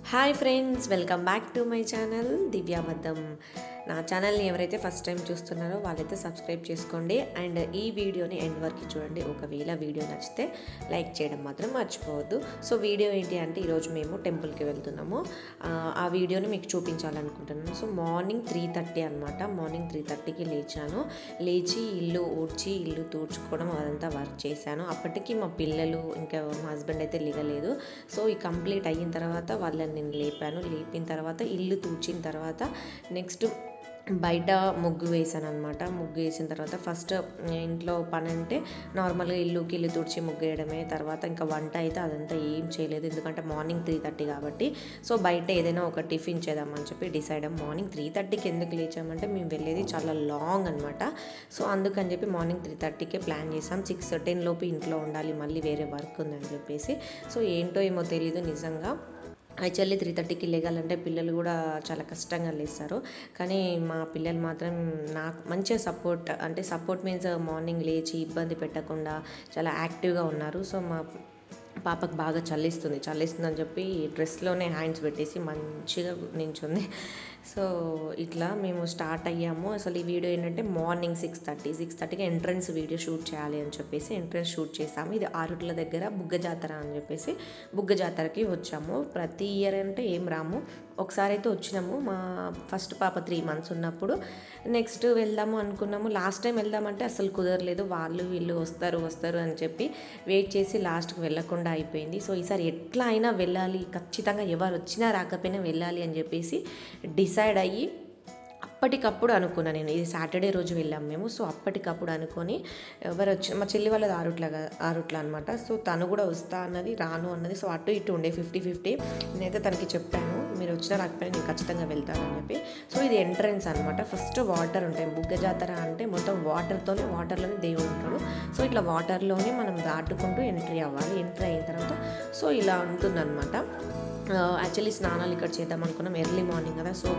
hi friends welcome back to my channel దివ్యాబద్ధం నా ఛానల్ని ఎవరైతే ఫస్ట్ టైం చూస్తున్నారో వాళ్ళైతే సబ్స్క్రైబ్ చేసుకోండి అండ్ ఈ వీడియోని ఎండ్ వరకు చూడండి ఒకవేళ వీడియో నచ్చితే లైక్ చేయడం మాత్రం మర్చిపోవద్దు సో వీడియో ఏంటి అంటే ఈరోజు మేము టెంపుల్కి వెళ్తున్నాము ఆ, ఆ వీడియోని మీకు చూపించాలనుకుంటున్నాను సో మార్నింగ్ త్రీ థర్టీ అనమాట మార్నింగ్ త్రీ థర్టీకి లేచాను లేచి ఇల్లు ఊడ్చి ఇల్లు తూడ్చుకోవడం అదంతా వర్క్ చేశాను అప్పటికి మా పిల్లలు ఇంకా మా హస్బెండ్ అయితే లిగలేదు సో ఈ కంప్లీట్ అయిన తర్వాత వాళ్ళని నేను లేపాను లేపిన తర్వాత ఇల్లు తూడ్చిన తర్వాత నెక్స్ట్ బయట ముగ్గు వేసాను అనమాట ముగ్గు వేసిన తర్వాత ఫస్ట్ ఇంట్లో పని అంటే నార్మల్గా ఇల్లుకి ఇల్లు తుడిచి ముగ్గు వేయడమే తర్వాత ఇంకా వంట అయితే అదంతా ఏం చేయలేదు ఎందుకంటే మార్నింగ్ త్రీ థర్టీ కాబట్టి సో బయట ఏదైనా ఒక టిఫిన్ చేద్దామని చెప్పి డిసైడ్ అయ్యాం మార్నింగ్ త్రీ థర్టీకి ఎందుకు లేచామంటే మేము వెళ్ళేది చాలా లాంగ్ అనమాట సో అందుకని చెప్పి మార్నింగ్ త్రీ థర్టీకే ప్లాన్ చేసాం సిక్స్ టెన్ లోపు ఇంట్లో ఉండాలి మళ్ళీ వేరే వర్క్ ఉందని చెప్పేసి సో ఏంటో ఏమో తెలియదు నిజంగా యాక్చువల్లీ త్రీ థర్టీకి లేగాలంటే పిల్లలు కూడా చాలా కష్టంగా లేస్తారు కానీ మా పిల్లలు మాత్రం నాకు మంచిగా సపోర్ట్ అంటే సపోర్ట్ మీన్స్ మార్నింగ్ లేచి ఇబ్బంది పెట్టకుండా చాలా యాక్టివ్గా ఉన్నారు సో మా పాపకు బాగా చల్లిస్తుంది చల్లిస్తుంది అని చెప్పి డ్రెస్లోనే హ్యాండ్స్ పెట్టేసి మంచిగా నించుంది సో ఇట్లా మేము స్టార్ట్ అయ్యాము అసలు ఈ వీడియో ఏంటంటే మార్నింగ్ సిక్స్ థర్టీ సిక్స్ థర్టీకి ఎంట్రన్స్ వీడియో షూట్ చేయాలి అని చెప్పేసి ఎంట్రన్స్ షూట్ చేసాము ఇది ఆరుట్ల దగ్గర బుగ్గ జాతర అని చెప్పేసి బుగ్గ జాతరకి వచ్చాము ప్రతి ఇయర్ అంటే ఏం రాము ఒకసారి అయితే వచ్చినాము మా ఫస్ట్ పాప త్రీ మంత్స్ ఉన్నప్పుడు నెక్స్ట్ వెళ్దాము అనుకున్నాము లాస్ట్ టైం వెళ్దామంటే అసలు కుదరలేదు వాళ్ళు వీళ్ళు వస్తారు వస్తారు అని చెప్పి వెయిట్ చేసి లాస్ట్కి వెళ్ళకుండా అయిపోయింది సో ఈసారి ఎట్లా అయినా వెళ్ళాలి ఖచ్చితంగా ఎవరు వచ్చినా రాకపోయినా వెళ్ళాలి అని చెప్పేసి డిసైడ్ అయ్యి అప్పటికప్పుడు అనుకున్నా నేను ఇది సాటర్డే రోజు వెళ్ళాం మేము సో అప్పటికప్పుడు అనుకొని ఎవరు వచ్చి మా చెల్లి వాళ్ళది ఆరుట్ల ఆరుట్ల అనమాట సో తను కూడా వస్తా అన్నది రాను అన్నది సో అటు ఇటు ఉండే ఫిఫ్టీ ఫిఫ్టీ నేనైతే తనకి చెప్పాను మీరు వచ్చినా రాకపోయినా నేను ఖచ్చితంగా వెళ్తానని చెప్పి సో ఇది ఎంట్రన్స్ అనమాట ఫస్ట్ వాటర్ ఉంటాయి బుగ్గ జాతర అంటే మొత్తం వాటర్తోనే వాటర్లోనే దేవుడు ఉంటాడు సో ఇట్లా వాటర్లోనే మనం దాటుకుంటూ ఎంట్రీ అవ్వాలి ఎంట్రీ అయిన తర్వాత సో ఇలా ఉంటుందన్నమాట యాక్చువల్లీ స్నానాలు ఇక్కడ చేద్దాం అనుకున్నాం ఎర్లీ మార్నింగ్ కదా సో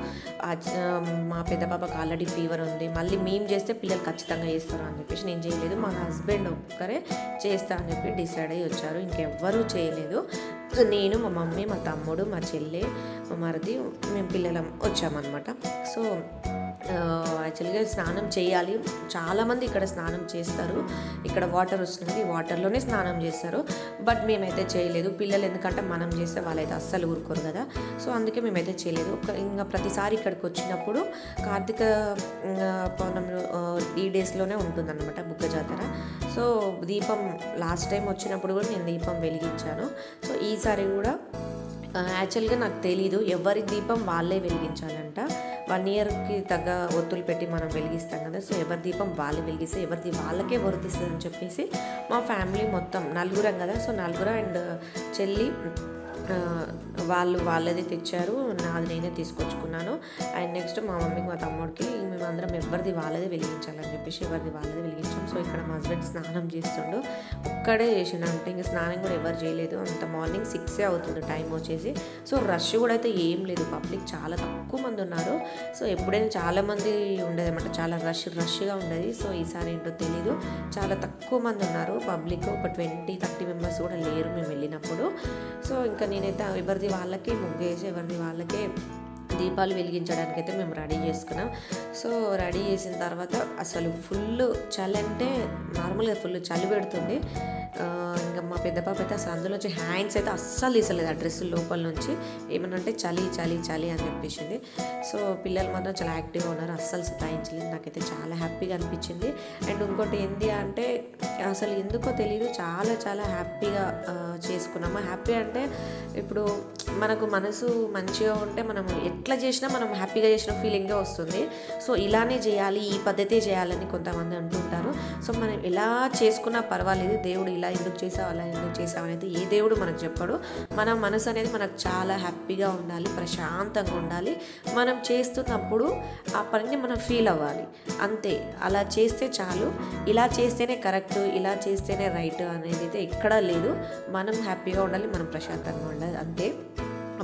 మా పెద్ద పాపకు ఆల్రెడీ ఫీవర్ ఉంది మళ్ళీ మేము చేస్తే పిల్లలు ఖచ్చితంగా చేస్తారు అని చెప్పేసి నేను చేయలేదు మా హస్బెండ్ ఒక్కరే చేస్తా అని చెప్పి డిసైడ్ అయ్యి వచ్చారు ఇంకెవ్వరూ చేయలేదు సో నేను మా మమ్మీ మా తమ్ముడు మా చెల్లె మా మరిది మేము పిల్లలం వచ్చామన్నమాట సో యాక్చువల్గా స్నానం చేయాలి చాలామంది ఇక్కడ స్నానం చేస్తారు ఇక్కడ వాటర్ వస్తుంది వాటర్లోనే స్నానం చేస్తారు బట్ మేమైతే చేయలేదు పిల్లలు ఎందుకంటే మనం చేస్తే వాళ్ళైతే అస్సలు ఊరుకోరు కదా సో అందుకే మేమైతే చేయలేదు ఒక ఇంకా ప్రతిసారి ఇక్కడికి వచ్చినప్పుడు కార్తీక ఆ, పౌర్ణమి ఆ, ఈ డేస్లోనే ఉంటుందన్నమాట బుగ్గ జాతర సో దీపం లాస్ట్ టైం వచ్చినప్పుడు కూడా నేను దీపం వెలిగించాను సో ఈసారి కూడా యాక్చువల్గా నాకు తెలీదు ఎవరి దీపం వాళ్ళే వెలిగించాలంట వన్ ఇయర్కి తగ్గ ఒత్తులు పెట్టి మనం వెలిగిస్తాం కదా సో ఎవరి దీపం వాళ్ళే వెలిగిస్తే ఎవరిది వాళ్ళకే వర్తిస్తుంది అని చెప్పేసి మా ఫ్యామిలీ మొత్తం నలుగురం కదా సో నలుగురు అండ్ చెల్లి ఆ, వాళ్ళు వాళ్ళది తెచ్చారు నాది నేనే తీసుకొచ్చుకున్నాను అండ్ నెక్స్ట్ మా మమ్మీకి మా తమ్ముడికి మేమందరం ఎవరిది వాళ్ళదే వెలిగించాలని చెప్పేసి ఎవరిది వాళ్ళదే వెలిగించాం సో ఇక్కడ మా హస్బెండ్ స్నానం చేస్తుండు ఒక్కడే చేసిండు అంటే ఇంకా స్నానం కూడా ఎవరు చేయలేదు అంత మార్నింగ్ సిక్సే అవుతుంది టైం వచ్చేసి సో రష్ కూడా అయితే ఏం లేదు పబ్లిక్ చాలా తక్కువ మంది ఉన్నారు సో ఎప్పుడైనా చాలా మంది ఉండేది అనమాట చాలా రష్ రష్గా ఉండేది సో ఈసారి ఏంటో తెలీదు చాలా తక్కువ మంది ఉన్నారు పబ్లిక్ ఒక ట్వంటీ థర్టీ మెంబర్స్ కూడా లేరు మేము వెళ్ళినప్పుడు సో ఇంకా నేనైతే ఎవరిది వాళ్ళకే ముగ్గేసి ఎవరిది వాళ్ళకే దీపాలు వెలిగించడానికి అయితే మేము రెడీ చేసుకున్నాం సో రెడీ చేసిన తర్వాత అసలు ఫుల్ చలి అంటే నార్మల్గా ఫుల్ చలి పెడుతుంది ఆ, ఇంకా మా పెద్ద పాప అయితే అసలు అందులో నుంచి హ్యాండ్స్ అయితే అస్సలు తీసలేదు ఆ డ్రెస్ లోపల నుంచి ఏమనంటే చలి చలి చలి అని చెప్పేసింది సో పిల్లలు మాత్రం చాలా యాక్టివ్గా ఉన్నారు అస్సలు సతాయించలేదు నాకైతే చాలా హ్యాపీగా అనిపించింది అండ్ ఇంకోటి ఏంటి అంటే అసలు ఎందుకో తెలియదు చాలా చాలా హ్యాపీగా ఆ, చేసుకున్నాము హ్యాపీ అంటే ఇప్పుడు మనకు మనసు మంచిగా ఉంటే మనం ఎట్లా చేసినా మనం హ్యాపీగా చేసిన ఫీలింగే వస్తుంది సో ఇలానే చేయాలి ఈ పద్ధతే చేయాలని కొంతమంది అంటుంటారు సో మనం ఎలా చేసుకున్నా పర్వాలేదు దేవుడు ఇలా ఎందుకు చేసావు అలా ఎందుకు చేసావు అనేది ఏ దేవుడు మనకు చెప్పడు మన మనసు అనేది మనకు చాలా హ్యాపీగా ఉండాలి ప్రశాంతంగా ఉండాలి మనం చేస్తున్నప్పుడు ఆ పనిని మనం ఫీల్ అవ్వాలి అంతే అలా చేస్తే చాలు ఇలా చేస్తేనే కరెక్ట్ ఇలా చేస్తేనే రైట్ అనేది అయితే ఎక్కడా లేదు మనం హ్యాపీగా ఉండాలి మనం ప్రశాంతంగా ఉండాలి అంతే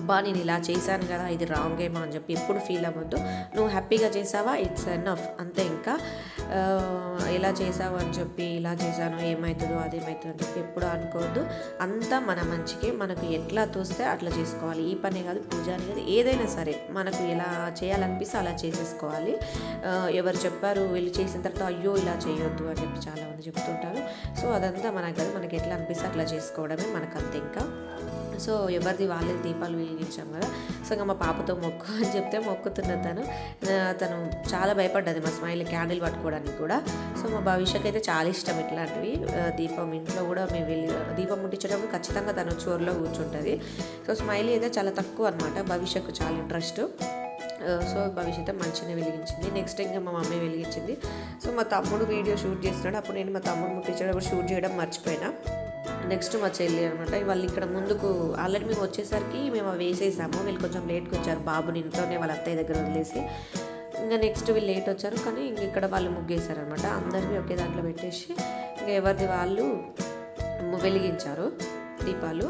అబ్బా నేను ఇలా చేశాను కదా ఇది రాంగ్ ఏమో అని చెప్పి ఎప్పుడు ఫీల్ అవ్వద్దు నువ్వు హ్యాపీగా చేసావా ఇట్స్ ఎనఫ్ అంతే ఇంకా ఆ, ఇలా చేసావు అని చెప్పి ఇలా చేశాను ఏమవుతుందో అదేమవుతుందో అని చెప్పి ఎప్పుడు అనుకోవద్దు అంతా మన మంచికి మనకు ఎట్లా తోస్తే అట్లా చేసుకోవాలి ఈ పనే కాదు పూజ అని కాదు ఏదైనా సరే మనకు ఎలా చేయాలనిపిస్తే అలా చేసేసుకోవాలి ఆ, ఎవరు చెప్పారు వీళ్ళు చేసిన తర్వాత అయ్యో ఇలా చేయొద్దు అని చెప్పి చాలామంది చెప్తుంటారు సో అదంతా మనకు కాదు మనకి ఎట్లా అనిపిస్తే అట్లా చేసుకోవడమే మనకు అంతే ఇంకా సో ఎవరిది వాళ్ళకి దీపాలు వెలిగించాం కదా సో ఇంకా మా పాపతో మొక్కు అని చెప్తే మొక్కుతున్న తను ఆ, తను చాలా భయపడ్డది మా స్మైల్ క్యాండిల్ పట్టుకోవడానికి కూడా సో మా భవిష్యత్ అయితే చాలా ఇష్టం ఇట్లాంటివి ఆ, దీపం ఇంట్లో కూడా మేము వెళ్ళి దీపం ముట్టించేటప్పుడు ఖచ్చితంగా తను చోరులో కూర్చుంటుంది సో స్మైల్ అయితే చాలా తక్కువ అనమాట భవిష్యత్కు చాలా ఇంట్రెస్ట్ సో భవిష్యత్ మంచిగా వెలిగించింది నెక్స్ట్ ఇంకా మా మమ్మీ వెలిగించింది సో మా తమ్ముడు వీడియో షూట్ చేస్తున్నాడు అప్పుడు నేను మా తమ్ముడు ముట్టించేటప్పుడు షూట్ చేయడం మర్చిపోయినా నెక్స్ట్ మా చెల్లి అనమాట వాళ్ళు ఇక్కడ ముందుకు ఆల్రెడీ మేము వచ్చేసరికి మేము అవి వేసేసాము వీళ్ళు కొంచెం లేట్గా వచ్చారు బాబుని ఇంట్లోనే వాళ్ళ అత్తయ్య దగ్గర వదిలేసి ఇంకా నెక్స్ట్ వీళ్ళు లేట్ వచ్చారు కానీ ఇంక ఇక్కడ వాళ్ళు ముగ్గేశారనమాట అందరివి ఒకే దాంట్లో పెట్టేసి ఇంకా ఎవరిది వాళ్ళు వెలిగించారు దీపాలు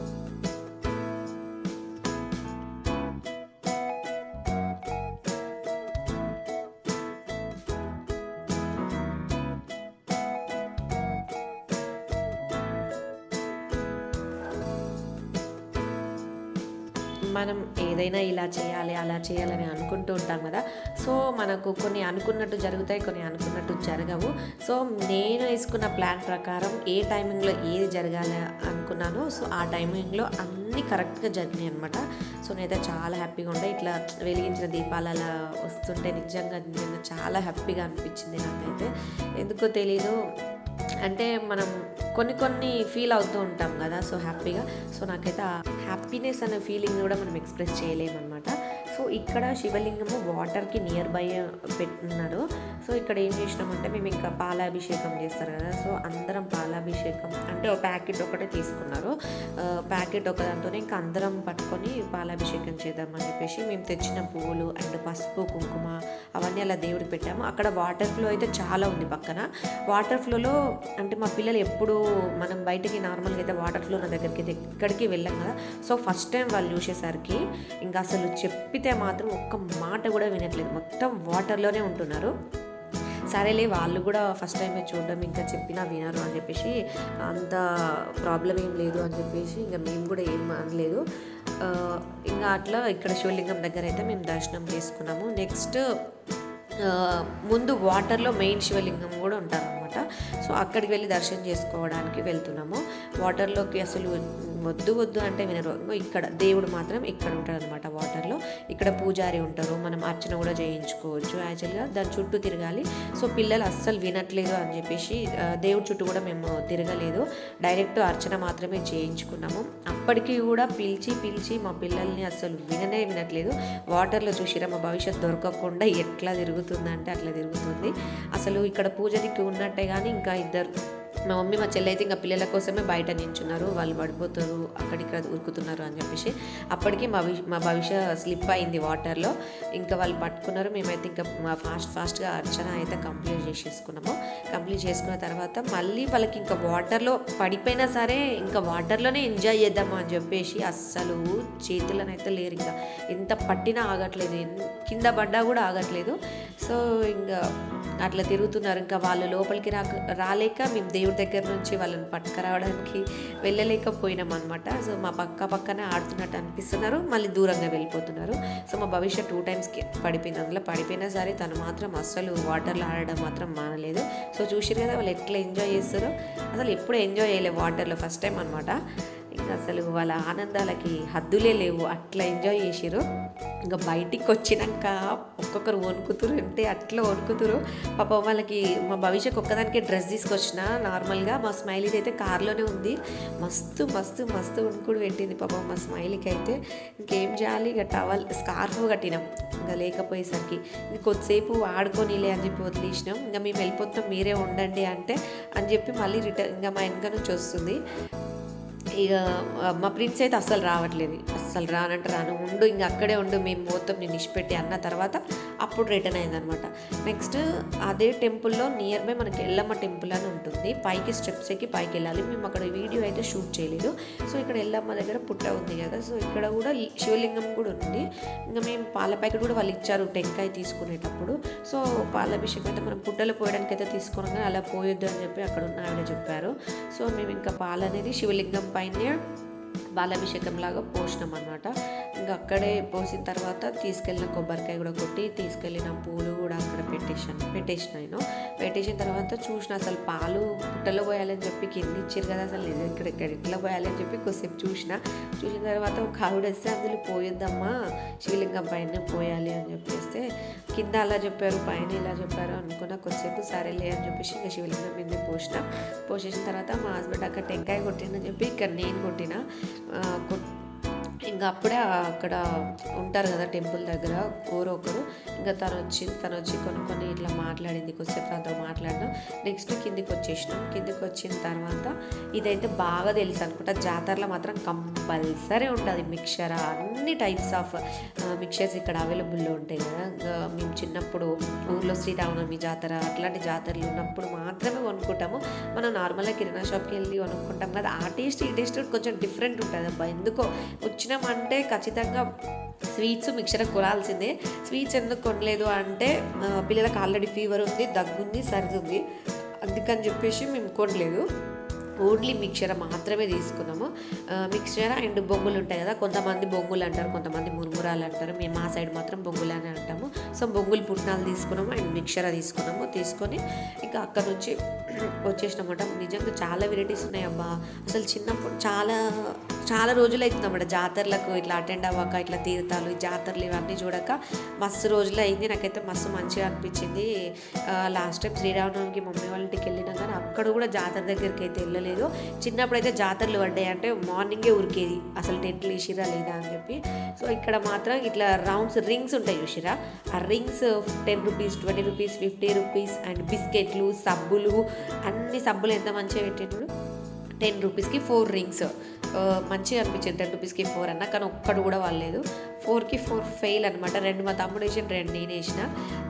మనం ఏదైనా ఇలా చేయాలి అలా చేయాలని అనుకుంటూ ఉంటాం కదా సో మనకు కొన్ని అనుకున్నట్టు జరుగుతాయి కొన్ని అనుకున్నట్టు జరగవు సో నేను వేసుకున్న ప్లాన్ ప్రకారం ఏ టైమింగ్లో ఏది జరగాలి అనుకున్నానో సో ఆ టైమింగ్లో అన్నీ కరెక్ట్గా జరిగినాయి అనమాట సో నేనైతే చాలా హ్యాపీగా ఉండే ఇట్లా వెలిగించిన దీపాలు అలా వస్తుంటే నిజంగా నిజంగా చాలా హ్యాపీగా అనిపించింది నాకైతే ఎందుకో తెలీదు అంటే మనం కొన్ని కొన్ని ఫీల్ అవుతూ ఉంటాం కదా సో హ్యాపీగా సో నాకైతే ఆ హ్యాపీనెస్ అనే ఫీలింగ్ కూడా మనం ఎక్స్ప్రెస్ చేయలేమన్నమాట సో ఇక్కడ శివలింగము వాటర్కి నియర్ బై పెట్టున్నారు సో ఇక్కడ ఏం చేసినామంటే మేము ఇంకా పాలాభిషేకం చేస్తారు కదా సో అందరం పాలాభిషేకం అంటే ఒక ప్యాకెట్ ఒకటే తీసుకున్నారు ఆ, ప్యాకెట్ ఒక దాంతోనే ఇంకా అందరం పట్టుకొని పాలాభిషేకం చేద్దామని చెప్పేసి మేము తెచ్చిన పువ్వులు అండ్ పసుపు కుంకుమ అవన్నీ అలా దేవుడికి పెట్టాము అక్కడ వాటర్ ఫ్లో అయితే చాలా ఉంది పక్కన వాటర్ ఫ్లోలో అంటే మా పిల్లలు ఎప్పుడు మనం బయటికి నార్మల్గా అయితే వాటర్ ఫ్లో నా దగ్గరికి అయితే ఎక్కడికి వెళ్ళాం కదా సో ఫస్ట్ టైం వాళ్ళు చూసేసరికి ఇంకా అసలు చెప్పితే మాత్రం ఒక్క మాట కూడా వినట్లేదు మొత్తం వాటర్లోనే ఉంటున్నారు సరేలే వాళ్ళు కూడా ఫస్ట్ టైమే చూడడం ఇంకా చెప్పినా వినరు అని చెప్పేసి అంత ప్రాబ్లం ఏం లేదు అని చెప్పేసి ఇంకా మేము కూడా ఏం అనలేదు ఆ, ఇంకా అట్లా ఇక్కడ శివలింగం దగ్గర అయితే మేము దర్శనం చేసుకున్నాము నెక్స్ట్ ముందు వాటర్లో మెయిన్ శివలింగం కూడా ఉంటారనమాట సో అక్కడికి వెళ్ళి దర్శనం చేసుకోవడానికి వెళ్తున్నాము వాటర్లోకి అసలు వద్దు వద్దు అంటే వినరు ఇంకో ఇక్కడ దేవుడు మాత్రం ఇక్కడ ఉంటాడు అనమాట వాటర్లో ఇక్కడ పూజారి ఉంటారు మనం అర్చన కూడా చేయించుకోవచ్చు యాక్చువల్గా దాని చుట్టూ తిరగాలి సో పిల్లలు అస్సలు వినట్లేదు అని చెప్పేసి ఆ, దేవుడి చుట్టూ కూడా మేము తిరగలేదు డైరెక్ట్ అర్చన మాత్రమే చేయించుకున్నాము అప్పటికి కూడా పిలిచి పిలిచి మా పిల్లల్ని అసలు విననే వినట్లేదు వాటర్లో చూసిరా మా భవిష్యత్తు దొరకకుండా ఎట్లా తిరుగుతుందంటే అట్లా తిరుగుతుంది అసలు ఇక్కడ పూజ దిక్కు ఉన్నట్టే కానీ ఇంకా ఇద్దరు మా మమ్మీ మా చెల్లి అయితే ఇంకా పిల్లల కోసమే బయట నించున్నారు వాళ్ళు పడిపోతారు అక్కడిక్కడ ఉరుకుతున్నారు అని చెప్పేసి అప్పటికి మా భవి మా భవిష్య స్లిప్ అయింది వాటర్లో ఇంకా వాళ్ళు పట్టుకున్నారు మేమైతే ఇంకా మా ఫాస్ట్ ఫాస్ట్గా అర్చన అయితే కంప్లీట్ చేసేసుకున్నాము కంప్లీట్ చేసుకున్న తర్వాత మళ్ళీ వాళ్ళకి ఇంకా వాటర్లో పడిపోయినా సరే ఇంకా వాటర్లోనే ఎంజాయ్ చేద్దాము అని చెప్పేసి అస్సలు చేతులనైతే లేరు ఇంకా ఎంత పట్టినా ఆగట్లేదు ఎన్- కింద పడ్డా కూడా ఆగట్లేదు సో ఇంకా అట్లా తిరుగుతున్నారు ఇంకా వాళ్ళు లోపలికి రాక రాలేక మేము దేవుడి దగ్గర నుంచి వాళ్ళని పట్టుకురావడానికి వెళ్ళలేకపోయినాం అనమాట సో మా పక్క పక్కనే ఆడుతున్నట్టు అనిపిస్తున్నారు మళ్ళీ దూరంగా వెళ్ళిపోతున్నారు సో మా భవిష్యత్ టూ టైమ్స్కి పడిపోయింది అందులో పడిపోయినా సరే తను మాత్రం అస్సలు వాటర్లో ఆడడం మాత్రం మానలేదు సో చూసిరు కదా వాళ్ళు ఎట్లా ఎంజాయ్ చేస్తారో అసలు ఎప్పుడు ఎంజాయ్ చేయలేదు వాటర్లో ఫస్ట్ టైం అనమాట ఇంకా అసలు వాళ్ళ ఆనందాలకి హద్దులే లేవు అట్లా ఎంజాయ్ చేసిరు ఇంకా బయటికి వచ్చినాక ఒక్కొక్కరు వణుకుతురు అంటే అట్లా వణుకుతురు పాపం వాళ్ళకి మా భవిష్యత్ ఒక్కదానికి డ్రెస్ తీసుకొచ్చిన నార్మల్గా మా స్మైలీది అయితే కార్లోనే ఉంది మస్తు మస్తు మస్తు వణుకుడు పెట్టింది పాపం మా స్మైలీకి అయితే ఇంకేం చేయాలి ఇక టవల్ స్కార్ఫ్ కట్టినాం ఇంకా లేకపోయేసరికి ఇంక కొద్దిసేపు ఆడుకోనిలే అని చెప్పి వదిలేసినాం ఇంకా మేము వెళ్ళిపోతాం మీరే ఉండండి అంటే అని చెప్పి మళ్ళీ రిటర్న్ ఇంకా మా వెనక నుంచి వస్తుంది ఇక మా ప్రిన్స్ అయితే అస్సలు రావట్లేదు అస్సలు రానంటే రాను ఉండు ఇంక అక్కడే ఉండు మేము పోతాం నేను ఇష్టపెట్టి అన్న తర్వాత అప్పుడు రిటర్న్ అయిందనమాట నెక్స్ట్ అదే టెంపుల్లో నియర్ బై మనకి ఎల్లమ్మ టెంపుల్ అని ఉంటుంది పైకి స్టెప్స్ ఎక్కి పైకి వెళ్ళాలి మేము అక్కడ వీడియో అయితే షూట్ చేయలేదు సో ఇక్కడ ఎల్లమ్మ దగ్గర పుట్ట ఉంది కదా సో ఇక్కడ కూడా లి- శివలింగం కూడా ఉంది ఇంకా మేము పాల ప్యాకెట్ కూడా వాళ్ళు ఇచ్చారు టెంకాయ తీసుకునేటప్పుడు సో పాలాభిషేకం అయితే మనం పుట్టలు పోయడానికి అయితే తీసుకున్నాం అలా పోయొద్దు అని చెప్పి అక్కడ ఉన్న ఆవిడ చెప్పారు సో మేము ఇంకా పాలు అనేది శివలింగం పైన బాలాభిషేకం లాగా పోసినాం అనమాట ఇంకా అక్కడే పోసిన తర్వాత తీసుకెళ్ళిన కొబ్బరికాయ కూడా కొట్టి తీసుకెళ్ళిన పూలు కూడా అక్కడ పెట్టేసాను పెట్టేసిన నేను పెట్టేసిన తర్వాత చూసిన అసలు పాలు పుట్టలో పోయాలని చెప్పి కింద ఇచ్చారు కదా అసలు ఇది ఇక్కడ ఇక్కడ ఇట్లా పోయాలని చెప్పి కొద్దిసేపు చూసిన చూసిన తర్వాత ఒక ఆవిడ వస్తే అందులో పోయొద్దమ్మా శివలింగం పైన పోయాలి అని చెప్పేస్తే కింద అలా చెప్పారు పైన ఇలా చెప్పారు అనుకున్న కొద్దిసేపు సరేలే అని చెప్పేసి ఇంకా శివలింగం మీద పోసిన పోసేసిన తర్వాత మా హస్బెండ్ అక్కడ టెంకాయ కొట్టిందని చెప్పి ఇక్కడ నేను కొట్టిన ఆ, కొట్ ఇంకా అప్పుడే అక్కడ ఉంటారు కదా టెంపుల్ దగ్గర ఎవరో ఒకరు ఇంకా తను వచ్చి తను వచ్చి కొన్ని కొన్ని ఇట్లా మాట్లాడింది కొద్దిసేపు తనతో మాట్లాడినా నెక్స్ట్ కిందికి వచ్చేసినాం కిందికి వచ్చిన తర్వాత ఇదైతే బాగా తెలుసు అనుకుంటా జాతరలో మాత్రం కంపల్సరీ ఉంటుంది మిక్చర్ అన్ని టైప్స్ ఆఫ్ మిక్చర్స్ ఇక్కడ అవైలబుల్లో ఉంటాయి కదా ఇంకా మేము చిన్నప్పుడు ఊర్లో శ్రీరామనవమి జాతర అట్లాంటి జాతరలు ఉన్నప్పుడు మాత్రమే కొనుక్కుంటాము మనం నార్మల్గా కిరాణా షాప్కి వెళ్ళి కొనుక్కుంటాం కదా ఆ టేస్ట్ ఈ టేస్ట్ కొంచెం డిఫరెంట్ ఉంటుంది అబ్బా ఎందుకో వచ్చినామంటే ఖచ్చితంగా స్వీట్స్ మిక్చర్ కొనాల్సిందే స్వీట్స్ ఎందుకు కొనలేదు అంటే ఆ, పిల్లలకు ఆల్రెడీ ఫీవర్ ఉంది దగ్గుంది సర్ది ఉంది అందుకని చెప్పేసి మేము కొనలేదు ఓన్లీ మిక్చర్ మాత్రమే తీసుకున్నాము ఆ, మిక్చర్ అండ్ బొంగులు ఉంటాయి కదా కొంతమంది బొంగులు అంటారు కొంతమంది మురుమురాలు అంటారు మేము మా సైడ్ మాత్రం బొంగులు అని అంటాము సో బొంగులు పుట్నాలు తీసుకున్నాము అండ్ మిక్చర్ తీసుకున్నాము తీసుకొని ఇంకా అక్కడ నుంచి వచ్చేసినామట నిజంగా చాలా వెరైటీస్ ఉన్నాయి అబ్బా అసలు చిన్నప్పుడు చాలా చాలా రోజులు అవుతుందన్నమాట జాతరలకు ఇట్లా అటెండ్ అవ్వక ఇట్లా తీర్థాలు ఈ జాతరలు ఇవన్నీ చూడక మస్తు రోజులు అయింది నాకైతే మస్తు మంచిగా అనిపించింది లాస్ట్ టైం శ్రీరామనవమికి మమ్మీ వాళ్ళ ఇంటికి వెళ్ళినా కానీ అక్కడ కూడా జాతర దగ్గరికి అయితే వెళ్ళలేదు చిన్నప్పుడు అయితే జాతరలు పడ్డాయి అంటే మార్నింగే ఉరికేది అసలు టెంట్లు వేసిరా లేదా అని చెప్పి సో ఇక్కడ మాత్రం ఇట్లా రౌండ్స్ రింగ్స్ ఉంటాయి చూసిరా ఆ rings ten rupees twenty rupees fifty rupees and బిస్కెట్లు సబ్బులు అన్ని సబ్బులు ఎంత మంచిగా పెట్టినాడు టెన్ రూపీస్కి ఫోర్ రింగ్స్ మంచిగా అనిపించింది టెన్ రూపీస్కి ఫోర్ అన్న కానీ ఒక్కడు కూడా వాళ్ళలేదు ఫోర్కి ఫోర్ ఫెయిల్ అనమాట రెండు మా తమ్ముడు వేసిన రెండు నేను వేసిన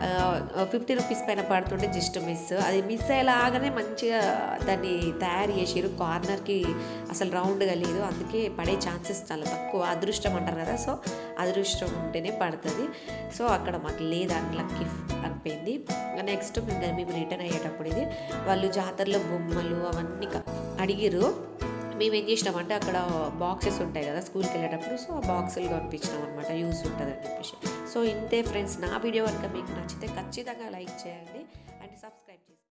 ఫిఫ్టీ రూపీస్ పైన పడుతుంటే జస్ట్ మిస్ అది మిస్ అయ్యేలాగానే మంచిగా దాన్ని తయారు చేసారు కార్నర్కి అసలు రౌండ్గా లేదు అందుకే పడే ఛాన్సెస్ చాలా తక్కువ అదృష్టం అంటారు కదా సో అదృష్టం ఉంటేనే పడుతుంది సో అక్కడ మాకు లేదు అన్లక్కి అనిపోయింది నెక్స్ట్ మేము మేము రిటర్న్ అయ్యేటప్పుడు ఇది వాళ్ళు జాతరలో బొమ్మలు అవన్నీ క- అడిగిరు మేము ఏం చేసినామంటే అక్కడ బాక్సెస్ ఉంటాయి కదా స్కూల్కి వెళ్ళేటప్పుడు సో ఆ బాక్సులు పంపించినాం అనమాట యూస్ ఉంటుంది అని చెప్పేసి సో ఇంతే ఫ్రెండ్స్ నా వీడియో కనుక మీకు నచ్చితే ఖచ్చితంగా లైక్ చేయండి అండ్ సబ్స్క్రైబ్ చేయండి